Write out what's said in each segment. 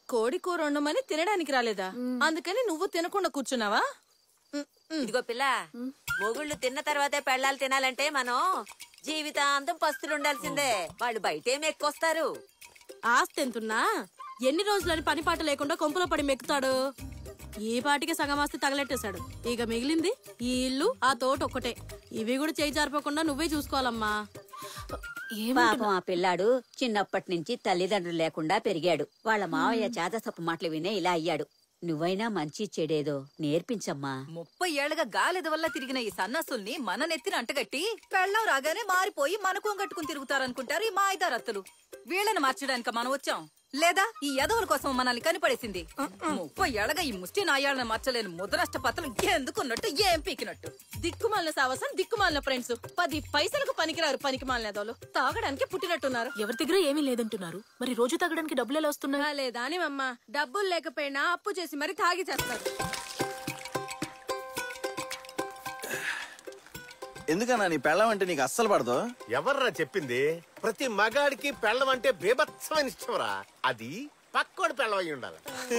కోడి కూర వండమని తినడానికి రాలేదా అందుకని నువ్వు తినకుండా కూర్చున్నావా ఉమ్, ఉమ్. ఇదిగో పిల్ల మొగుళ్ళు తిన్న తర్వాతే పెళ్ళాలు తినాలంటే మనం జీవితాంతం పస్తులు ఉండాల్సిందే వాళ్ళు బయటేం ఎక్కువస్తారు ఆస్తి ఎంతున్నా ఎన్ని రోజులని పని పాట లేకుండా కొంపలో పడి మెక్కుతాడు ఈ పాటికి సగం ఆస్తి తగలెట్టేశాడు ఇక మిగిలింది ఈ ఇల్లు ఆ తోట ఒక్కటే ఇవి కూడా చేయి జారిపోకుండా నువ్వే చూసుకోవాలమ్మా పాపం ఆ పిల్లాడు చిన్నప్పటి నుంచి తల్లిదండ్రులు లేకుండా పెరిగాడు వాళ్ళ మావయ్య చేతసప్పు మాటలు వినే ఇలా అయ్యాడు నువ్వైనా మంచి చెడేదో నేర్పించమ్మా ముప్పై ఏళ్లుగా గాలిద వల్ల తిరిగిన ఈ సన్నాసుల్ని మన నెత్తిన అంటగట్టి పెళ్ళం రాగానే మారిపోయి మనకు కట్టుకుని తిరుగుతారనుకుంటారు ఈ మాయిదారత్తులు వీళ్ళని మార్చడానికి మనం వచ్చాం లేదా ఈ యదవుల కోసం మనల్ని కనిపడేసింది ముప్పై ఏళ్ళగా ఈ ముష్టి నాయాళ్ళని మార్చలేని ముద్రనష్ట పత్రం ఎందుకున్నట్టు ఏం పీకినట్టు దిక్కుమాలిన సావసం దిక్కుమాలిన ఫ్రెండ్స్ పది పైసలకు పనికిరారు పనికి మాలినదోలు తాగడానికి పుట్టినట్టున్నారు ఎవరి దగ్గర ఏమీ లేదంటున్నారు మరి రోజు తాగడానికి డబ్బులు ఎలా వస్తున్నాయి లేదా అని అమ్మ డబ్బులు లేకపోయినా అప్పు చేసి మరి తాగి చేస్తారు ఎందుకన్నా నీ పెళ్ళం అంటే నీకు అస్సలు పడదు ఎవర్రా చెప్పింది ప్రతి మగాడికి పెళ్ళం అంటే బీభత్సమైన ఇష్టంరా అది పక్కోడి పెళ్ళం అయి ఉండాలి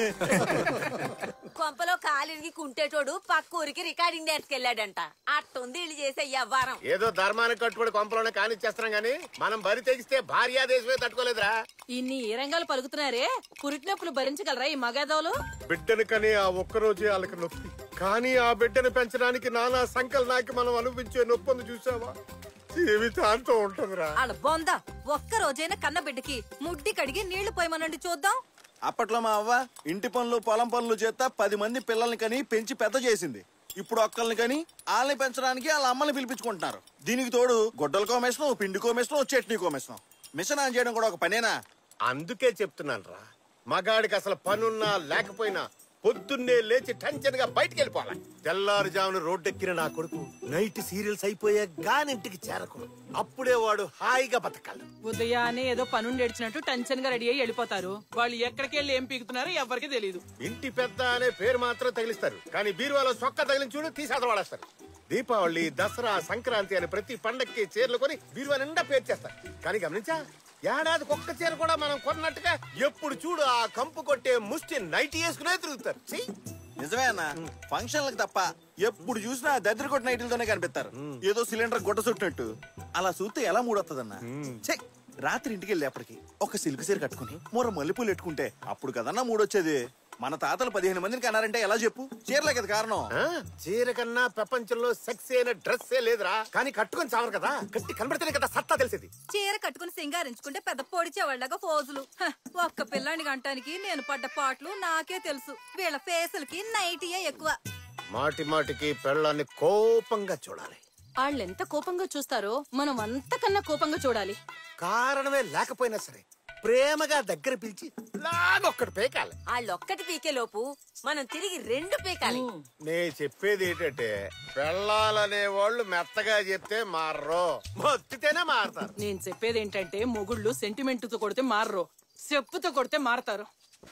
కొంపలో కాలిరిగి కుంటేటోడు పక్క ఊరికి రికార్డింగ్ నేర్చుకెళ్ళాడంట అట్టుంది ఇల్లు చేసే వ్యవహారం ఏదో ధర్మానికి కట్టుబడి కొంపలోనే కానిచ్చేస్తున్నాం గానీ మనం బరి తెగిస్తే భార్యా దేశమే తట్టుకోలేదురా ఇన్ని ఏ రంగాలు పలుకుతున్నారే పురిటినొప్పులు భరించగలరా ఈ మగదోలు బిడ్డను కని ఆ ఒక్కరోజే వాళ్ళకి నొప్పి కానీ ఆ బిడ్డను పెంచడానికి నానా సంకల్ నాకి మనం అనుభవించే నొప్పిని చూసావా జీవితాంతం ఉంటుందిరా వాళ్ళ బొంద ఒక్క రోజైనా కన్న బిడ్డకి ముడ్డి కడిగి నీళ్లు పోయమనండి చూద్దాం అప్పట్లో మా అవ్వ ఇంటి పనులు పొలం పనులు చేత పది మంది పిల్లల్ని కని పెంచి పెద్ద చేసింది ఇప్పుడు ఒక్కల్ని కని వాళ్ళని పెంచడానికి వాళ్ళ అమ్మని పిలిపించుకుంటున్నారు దీనికి తోడు గొడ్డల కోమేషను పిండి కోమేషను చట్నీ కోమేషను మిషన్ ఆన్ చేయడం కూడా ఒక పనేనా అందుకే చెప్తున్నాను రా మగాడికి అసలు పనున్నా లేకపోయినా పొద్దున్నే లేచి టెన్షన్ గా బయటికి వెళ్ళిపోవాలి తెల్లారుజామున రోడ్డెక్కిన నా కొడుకు నైట్ సీరియల్స్ అయిపోయా గానింటికి చేరకూడదు అప్పుడే వాడు హాయిగా బతకాలి ఉదయాన్నే ఏదో పనుండి ఏడ్చినట్టు టెన్షన్ గా రెడీ అయ్యి వెళ్ళిపోతారు వాళ్ళు ఎక్కడికి వెళ్ళి ఏం పీకుతున్నారో ఎవరికి తెలియదు ఇంటి పెద్ద అనే పేరు మాత్రం తగిలిస్తారు కానీ బీరువాలో చొక్క తగిలిన చూడు తీసేత వాడేస్తారు దీపావళి దసరా సంక్రాంతి అని ప్రతి పండక్కి చీరలు కొని బీరువా నిండా పేరు చేస్తారు కానీ గమనించా ఏడాదికి ఒక్క చీర కూడా మనం కొన్నట్టుగా ఎప్పుడు చూడు ఆ కంపు కొట్టే ముష్టి నైట్ వేసుకునే తిరుగుతారు ఛీ! నిజమే అన్న ఫంక్షన్లకు తప్ప ఎప్పుడు చూసినా దద్దరి కొట్టిన నైట్లతోనే కనిపిస్తారు ఏదో సిలిండర్ గుడ్డ చుట్టినట్టు అలా చూస్తే ఎలా మూడొస్తుందన్న ఛే, రాత్రి ఇంటికి వెళ్ళేప్పటికి ఒక సిల్క్ సీర కట్టుకుని మూర మల్లెపూలు పెట్టుకుంటే అప్పుడు కదన్నా మూడొచ్చేది మన తాతలు పదిహేను మందిని కన్నారంటే ఎలా చెప్పు చీరలే కదా కారణం ఆ, చీర కన్నా ప్రపంచంలో సెక్స్ అయిన డ్రెస్సే లేదురా కానీ కట్టుకొని చావరు కదా గట్టి కనబడితేనే కదా సత్తా తెలిసేది చీర కట్టుకుని సింగారించుకుంటే పెద్ద పొడిచేవాళ్ళగా ఫోజులు హ, ఒక్క పిల్లాని గంటానికి నేను పడ్డ పాటలు నాకే తెలుసు వీళ్ళ ఫేసులకి నైటీయే ఎక్కువ మాటి మాటికి పెళ్ళాన్ని కోపంగా చూడాలి వాళ్ళెంత కోపంగా చూస్తారో మనం అంతకన్నా కోపంగా చూడాలి కారణమే లేకపోయినా సరే ప్రేమగా దగ్గర పిలిచి లాగొక్కటి పేకాలి వాళ్ళొక్కటి పీకే లోపు మనం తిరిగి రెండు పీకాలి నే చెప్పేది ఏంటంటే పెళ్ళాలనే వాళ్ళు మెత్తగా చెప్తే మారరు మొత్తితేనే మారతారు నేను చెప్పేది ఏంటంటే మొగుళ్ళు సెంటిమెంట్ తో కొడితే మారరు చెప్పుతో కొడితే మారతారు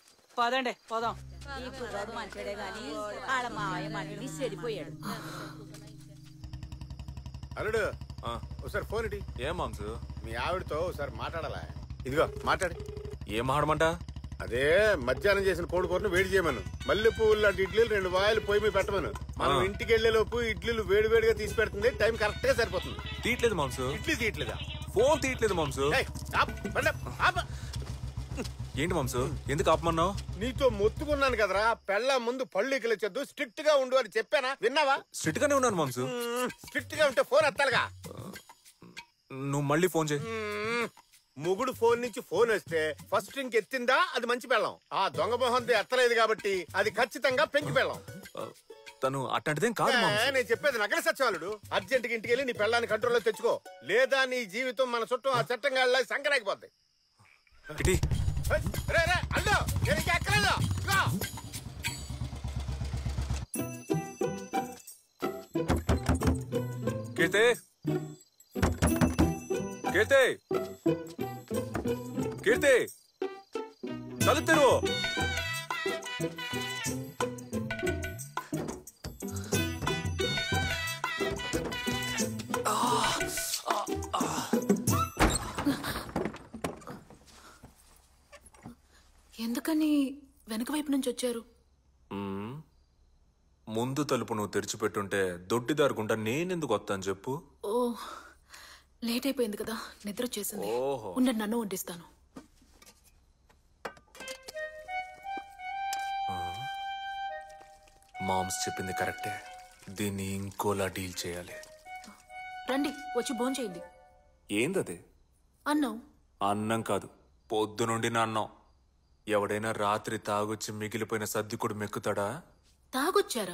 పదండి పోదాం ఈ కుర్రాడు మంచోడే గాని వాళ్ళ మావయ్య మనిషి చెడిపోయాడు అల్లుడు ఒకసారి ఫోన్ ఇటీ ఏం మాంసు మీ ఆవిడతో ఒకసారి మాట్లాడాలా ఇదిగో మాట్లాడి ఏం మాడమంట అదే మధ్యాహ్నం చేసిన కోడి కూరను వేడి చేయమను మల్లె పువ్వులు లాంటి ఇడ్లీలు రెండు వాయిలు పొయ్యి మీద పెట్టమను మనం ఆ. ఇంటికి వెళ్లే లోపు ఇడ్లీలు వేడి వేడిగా తీసి పెడుతుంది టైం కరెక్ట్ గా సరిపోతుంది తీయట్లేదు మాంసు ఇడ్లీ తీయట్లేదా ఫోన్ తీయట్లేదు మాంసు ఏయ్, ఆపు, బండి ఆపు, ఆపు. ఏంటి మాంసు ఎందుకు ఆపమన్నావు నీతో మొత్తుకున్నాను కదరా పెళ్ళ ముందు పళ్ళు ఇకలొచ్చొద్దు స్ట్రిక్ట్ గా ఉండు అని చెప్పానా విన్నావా స్ట్రిక్ట్ గానే ఉన్నాను మాంసు స్ట్రిక్ట్ గా ఉంటే ఫోన్ ఎత్తాలిగా నువ్వు మళ్ళీ ఫోన్ చేయి మ్మ్. మొగుడు ఫోన్ నుంచి ఫోన్ వస్తే ఫస్ట్ రింగ్ ఎత్తిందా అది మంచి పెళ్ళం ఆ దొంగ మొహంతో ఎత్తలేదు కాబట్టి అది ఖచ్చితంగా పెంకి పెళ్ళం ఆ, తను అట్లాంటిదేం కాదు ఏ, మాంసు నేను చెప్పేది నగర సచివాలుడు అర్జెంట్ గా ఇంటికి వెళ్ళి నీ పెళ్ళాన్ని కంట్రోల్లో తెచ్చుకో లేదా నీ జీవితం మన చుట్టూ ఆ చట్టం గాళ్ళ సంకరాకిపోద్ది ఇటీ ఏయ్, రే రే అల్లు నేను ఇంకా ఎక్కలేదు ఇదిగో. కీర్తి కీర్తి కీర్తి తలుపు తెరువు ఎందుకని వెనక వైపు నుంచి వచ్చారు మ్మ్. ముందు తలుపు నువ్వు తెరిచిపెట్టుంటే దొడ్డిదారుకుంటా నేనెందుకు వస్తాను చెప్పు ఓ లేట్ అయిపోయింది కదా నిద్ర వచ్చేసింది ఓహో. ఉండండి నన్ను వడ్డిస్తాను మామ్స్ చెప్పింది కరెక్టే దీన్ని ఇంకోలా డీల్ చేయాలి రండి వచ్చి భోంచేయండి ఏందది అన్నావు అన్నం కాదు పొద్దు నుండి నా అన్నం ఎవడైనా రాత్రి తాగొచ్చి మిగిలిపోయిన సర్దికుడు మెక్కుతాడా తాగొచ్చారా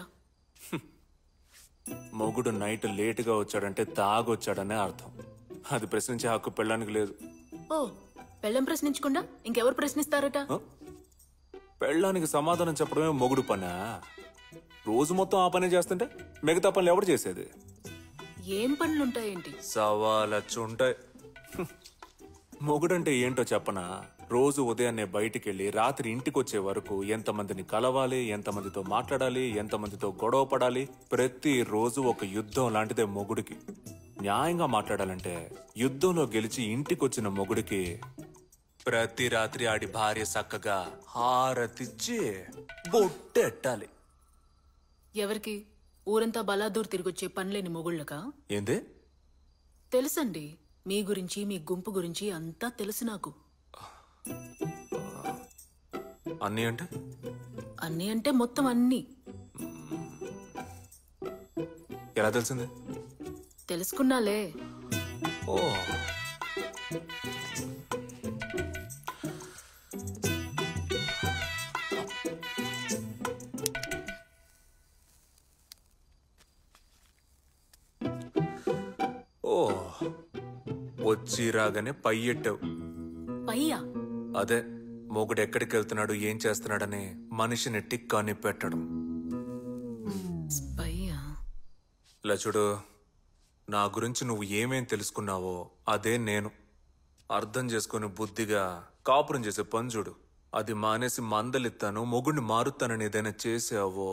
మొగుడు నైట్ లేటుగా వచ్చాడంటే తాగొచ్చాడనే అర్థం అది ప్రశ్నించే హక్కు పెళ్ళానికి లేదు ఓ పెళ్ళం ప్రశ్నించకుండా ఇంకెవరు ప్రశ్నిస్తారట ఆ? పెళ్ళానికి సమాధానం చెప్పడమే మొగుడు పనా రోజు మొత్తం ఆ పనే చేస్తుంటే మిగతా పనులు ఎవడు చేసేది ఏం పనులుంటాయేంటి సవాలచ్చుంటాయి మొగుడంటే ఏంటో చెప్పనా రోజు ఉదయాన్నే బయటికెళ్ళి రాత్రి ఇంటికి వచ్చే వరకు ఎంతమందిని కలవాలి ఎంతమందితో మాట్లాడాలి ఎంతమందితో గొడవ పడాలి ప్రతి రోజు ఒక యుద్ధం లాంటిదే మొగుడికి న్యాయంగా మాట్లాడాలంటే యుద్ధంలో గెలిచి ఇంటికొచ్చిన మొగుడికి ప్రతి రాత్రి ఆడి భార్య చక్కగా హారతిచ్చి బొట్టెట్టాలి ఎవరికి ఊరంతా బలాదూర్ తిరిగొచ్చే పనిలేని మొగుళ్ళకా ఏందే తెలుసండి మీ గురించి మీ గుంపు గురించి అంతా తెలుసు నాకు అన్నీ అంటే అన్నీ అంటే మొత్తం అన్నీ ఎలా తెలిసింది తెలుసుకున్నాలే ఓ ఓ వచ్చి రాగానే పై ఎట్టావు పయ్యా అదే మొగుడు ఎక్కడికి వెళ్తున్నాడు ఏం చేస్తున్నాడని మనిషిని టిక్కాని పెట్టడం పయ్యా ఇలా చూడు నా గురించి నువ్వు ఏమేం తెలుసుకున్నావో అదే నేను అర్థం చేసుకుని బుద్ధిగా కాపురం చేసే పని చూడు అది మానేసి మందలిస్తాను మొగుడిని మారుతానని ఏదైనా చేసావో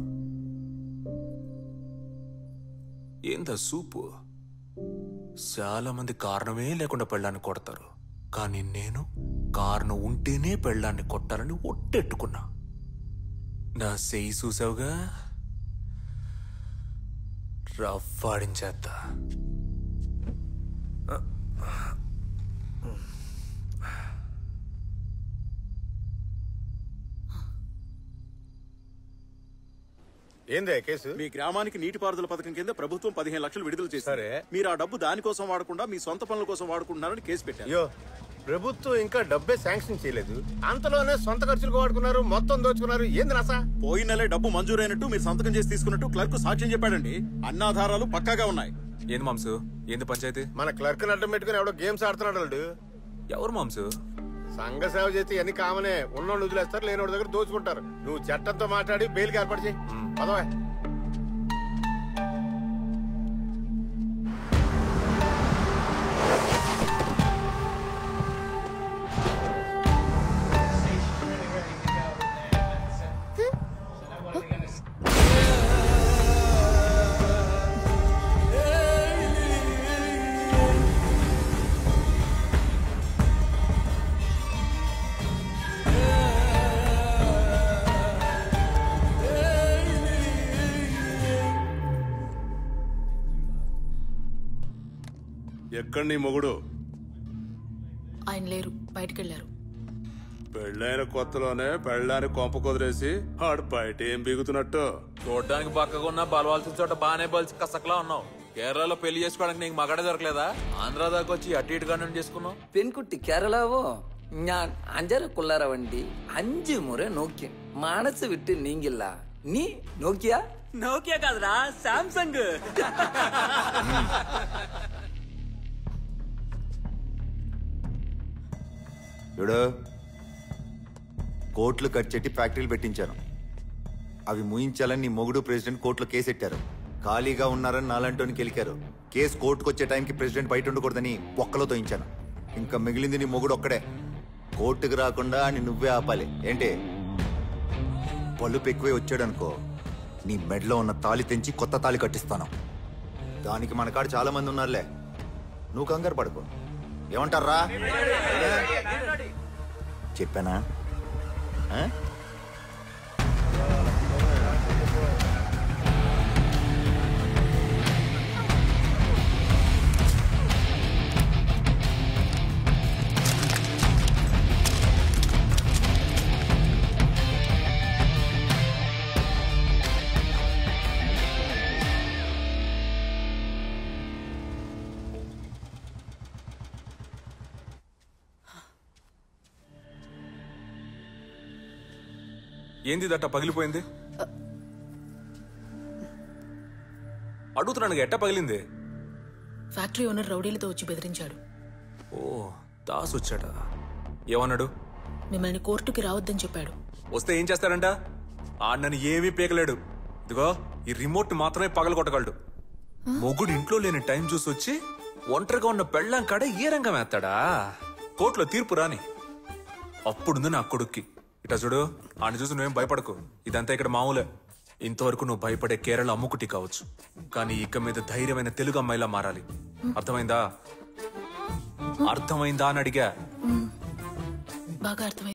ఏందా సూపు చాలా మంది కారణమే లేకుండా పెళ్ళాన్ని కొడతారు కానీ నేను కారణం ఉంటేనే పెళ్ళాన్ని కొట్టాలని ఒట్టెట్టుకున్నా నా సెయ్యి చూసావుగా రఫ్ఫాడించేస్తా ఏందే కేసు మీ గ్రామానికి నీటిపారుదల పథకం కింద ప్రభుత్వం పదిహేను లక్షలు విడుదల చేశారు సరే. మీరు ఆ డబ్బు దానికోసం వాడకుండా మీ సొంత పనుల కోసం వాడుకుంటున్నారని కేసు పెట్టారు అయ్యో ప్రభుత్వం ఇంకా డబ్బే శాంక్షన్ చేయలేదు అంతలోనే సొంత ఖర్చులకు వాడుకున్నారు మొత్తం దోచుకున్నారు ఏంది నసా పోయిన నెలే డబ్బు మంజూరైనట్టు మీరు సంతకం చేసి తీసుకున్నట్టు క్లర్క్ సాక్ష్యం చెప్పాడండి అన్నాధారాలు పక్కాగా ఉన్నాయి ఏంది మాంసు ఏంది పంచాయతీ మన క్లర్క్ అడ్డం పెట్టుకుని ఎవడో గేమ్స్ ఆడుతున్నాడు వాడు ఎవరు మాంసు సంఘ సేవ చేస్తే ఎన్ని కామనే ఉన్నోళ్ళు వదిలేస్తారు లేనోడి దగ్గర దోచుకుంటారు నువ్వు చట్టంతో మాట్లాడి బెయిల్కి ఏర్పాటు చేయి పదవే ఎక్కడ నీ మొగుడు ఆయన లేరు బయటకెళ్లారు పెళ్ళైన కొత్తలోనే పెళ్ళాన్ని కొంప కుదిరేసి ఆడు బయట ఏం బిగుతున్నట్టు చూడడానికి పక్కగా ఉన్న బలవాల్సిన చోట బాగానే బలిసి కసకలా ఉన్నావు కేరళలో పెళ్లి చేసుకోవడానికి నీకు మగడే దొరకలేదా ఆంధ్ర దాకా వచ్చి అటు ఇటుగా నుండి చేసుకున్నావు പെൺകുട്ടി കേരളാവോ ഞാൻ അഞ്ചര കൊള്ളാറ വണ്ടി അഞ്ചു മുறை നോക്കി മനസ്സ് വിട്ട് നീങ്ങില്ല നീ നോക്കിയാ నోకియా కాదురా సామ్సంగ్ చూడు కోట్లు కట్ ఫ్యాక్టరీలు పెట్టించాను అవి ముయించాలని నీ మొగుడు ప్రెసిడెంట్ కోర్టులో కేసు పెట్టారు ఖాళీగా ఉన్నారని నాలంటోని గెలికారు కేసు కోర్టుకు వచ్చే టైంకి ప్రెసిడెంట్ బయట ఉండకూడదని ఒక్కలో తోయించాను ఇంకా మిగిలింది నీ మొగుడు ఒక్కడే కోర్టుకు రాకుండా అని నువ్వే ఆపాలి ఏంటి పలుపు ఎక్కువే వచ్చాడనుకో నీ మెడలో ఉన్న తాళి తెంచి కొత్త తాళి కట్టిస్తాను దానికి మన కాడ చాలా మంది ఉన్నారులే నువ్వు కంగారు పడుకో ఏమంటారా చెప్పానా ఆ? ఏంది దట్ట పగిలిపోయింది అడుగుతున్నాను ఎట్ట పగిలింది ఫ్యాక్టరీ ఓనర్ రౌడీలతో వచ్చి బెదిరించాడు ఓ దాస్ వచ్చాడా ఏమన్నాడు మిమ్మల్ని కోర్టుకి రావద్దని చెప్పాడు వస్తే ఏం చేస్తాడంట ఆడనని ఏమీ పీకలేడు ఇదిగో ఈ రిమోట్ మాత్రమే పగల కొట్టగలడు మొగుడు ఇంట్లో లేని టైం చూసి వచ్చి ఒంటరిగా ఉన్న పెళ్ళాం కాడ ఏ రంగం వేస్తాడా కోర్టులో తీర్పు రాని అప్పుడుంది నా కొడుక్కి ఇట చూడు ఆయన చూసి నువ్వేం భయపడకు ఇదంతా ఇక్కడ మామూలే ఇంతవరకు నువ్వు భయపడే కేరళ అమ్ముకుటి కావచ్చు కానీ ఇక మీద ధైర్యమైన తెలుగు అమ్మాయిలా మారాలి అర్థమైందా అర్థమైందా అని అడిగా బాగా అర్థమైంది